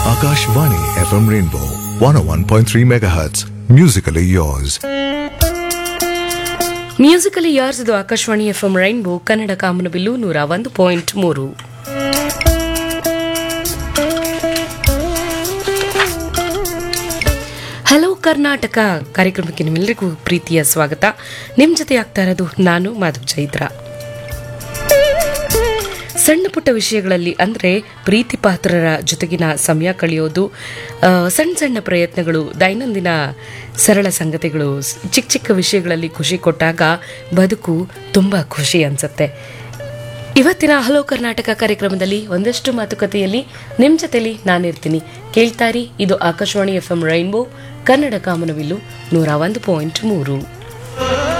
Akashvani FM Rainbow 101.3 MHz. Musically yours. Musically yours ಇದು Akashvani F M rainbow Kannada Kamanabillu ನೂರ ಒಂದು point ಮೂರು ಹಲೋ ಕರ್ನಾಟಕ ಕಾರ್ಯಕ್ರಮಕ್ಕೆ ನಿಮ್ಮೆಲ್ಲರಿಗೂ ಪ್ರೀತಿಯ ಸ್ವಾಗತ ನಿಮ್ಮ ಜೊತೆ ಆಗ್ತಾ ಇರೋದು ನಾನು ಮಾಧವ್ ಚೈತ್ರ ಸಣ್ಣ ಪುಟ್ಟ ವಿಷಯಗಳಲ್ಲಿ ಅಂದರೆ ಪ್ರೀತಿ ಪಾತ್ರರ ಜೊತೆಗಿನ ಸಮಯ ಕಳೆಯೋದು ಆ, ಸಣ್ಣ ಸಣ್ಣ ಪ್ರಯತ್ನಗಳು ದೈನಂದಿನ ಸರಳ ಸಂಗತಿಗಳು ಸ್- ಚಿಕ್ಕ ಚಿಕ್ಕ ವಿಷಯಗಳಲ್ಲಿ ಖುಷಿ ಕೊಟ್ಟಾಗ ಬದುಕು ತುಂಬ ಖುಷಿ ಅನಿಸುತ್ತೆ ಇವತ್ತಿನ ಹಲೋ ಕರ್ನಾಟಕ ಕಾರ್ಯಕ್ರಮದಲ್ಲಿ ಒಂದಷ್ಟು ಮಾತುಕತೆಯಲ್ಲಿ ನಿಮ್ಮ ಜೊತೆಲಿ ನಾನಿರ್ತೀನಿ ಕೇಳ್ತಾರಿ ಇದು Akashvani F M rainbow Kannada Kamanabillu ನೂರ ಒಂದು ಪಾಯಿಂಟ್ ಮೂರು